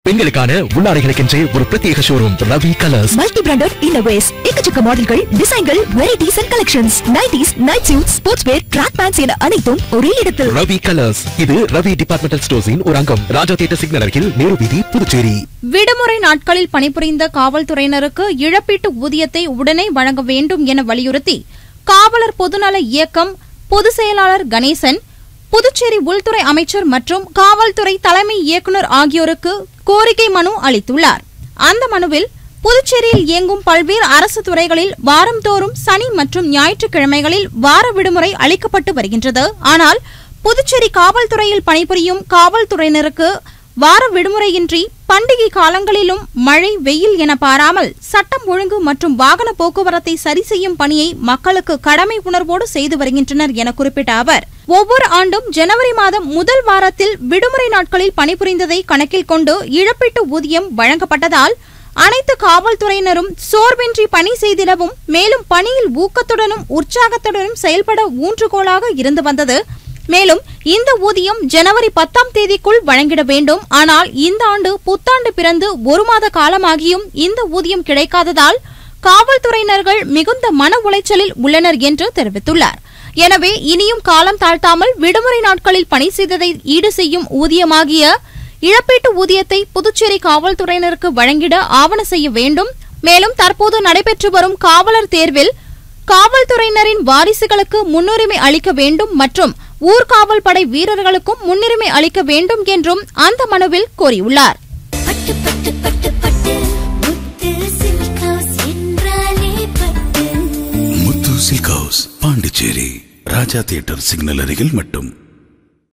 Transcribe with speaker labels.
Speaker 1: பெண்களுக்கான உள்ளாடைகளுக்கென்றே ஒரு பிரத்யேக showroom Ravi colours
Speaker 2: multi branded இன்னோவேஸ் எக்கச்சக்க மாடல்கள் டிசைன்கள் varieties and collections nighties night suit sports wear track pants என அனைத்தும் ஒரே இடத்தில்
Speaker 1: ரவி கலர்ஸ் இது ரவி டிபார்ட்மெண்டல் ஸ்டோர்ஸின் ஒரு அங்கம் ராஜா தியேட்டர் சிக்னல் அருகில் நேரு வீதி புதுச்சேரி
Speaker 3: விடுமுறை நாட்களில் பணிபுரிந்த காவல்துறையினருக்கு இழப்பீட்டு ஊதியத்தை உடனே வழங்க வேண்டும் என வலியுறுத்தி காவலர் பொதுநல இயக்கம் பொதுச் செயலாளர் கணேசன் புதுச்சேரி உள்துறை அமைச்சர் மற்றும் காவல்துறை தலைமை இயக்குநர் ஆகியோருக்கு கோரிக்கை மனு அளித்துள்ளார் அந்த மனுவில் புதுச்சேரியில் இயங்கும் பல்வேறு அரசு துறைகளில் வாரந்தோறும் சனி மற்றும் ஞாயிற்றுக்கிழமைகளில் வார விடுமுறை அளிக்கப்பட்டு வருகின்றது ஆனால் புதுச்சேரி காவல்துறையில் பணிபுரியும் காவல்துறையினருக்கு வார விடுமுறையின்றி பண்டிகை காலங்களிலும் மழை வெயில் என பாராமல் சட்டம் ஒழுங்கு மற்றும் வாகன போக்குவரத்தை சரி செய்யும் பணியை மக்களுக்கு கடமை உணர்வோடு செய்து வருகின்றனர் என குறிப்பிட்ட அவர் ஒவ்வொரு ஆண்டும் ஜனவரி மாதம் முதல் வாரத்தில் விடுமுறை நாட்களில் பணிபுரிந்ததை கணக்கில் கொண்டு இழப்பீட்டு ஊதியம் வழங்கப்பட்டதால் அனைத்து காவல்துறையினரும் சோர்வின்றி பணி செய்திடவும் மேலும் பணியில் ஊக்கத்துடனும் உற்சாகத்துடனும் செயல்பட ஊன்றுகோலாக இருந்து வந்தது மேலும் இந்த ஊதியம் ஜனவரி பத்தாம் தேதிக்குள் வழங்கிட வேண்டும் ஆனால் இந்த ஆண்டு புத்தாண்டு பிறந்து ஒரு மாத காலமாகியும் இந்த ஊதியம் கிடைக்காததால் காவல்துறையினர்கள் மிகுந்த மன உளைச்சலில் உள்ளனர் என்று தெரிவித்துள்ளார் எனவே இனியும் காலம் தாழ்த்தாமல் விடுமுறை நாட்களில் பணி செய்ததை ஈடு செய்யும் ஊதியமாகிய இழப்பீட்டு ஊதியத்தை புதுச்சேரி காவல்துறையினருக்கு வழங்கிட ஆவண செய்ய வேண்டும் மேலும் தற்போது நடைபெற்று வரும் காவலர் தேர்வில் காவல்துறையினரின் வாரிசுகளுக்கு முன்னுரிமை அளிக்க வேண்டும் மற்றும் ஊர்காவல் படை வீரர்களுக்கும் முன்னுரிமை அளிக்க வேண்டும் என்றும் அந்த மனுவில் கோரியுள்ளார்
Speaker 4: பட்டு பட்டு பட்டு பட்டு முத்து சில்க் ஹவுஸ் என்றாலே பட்டு
Speaker 5: Muthu silk house Pondicherry Raja theatre signal அருகில் மட்டும்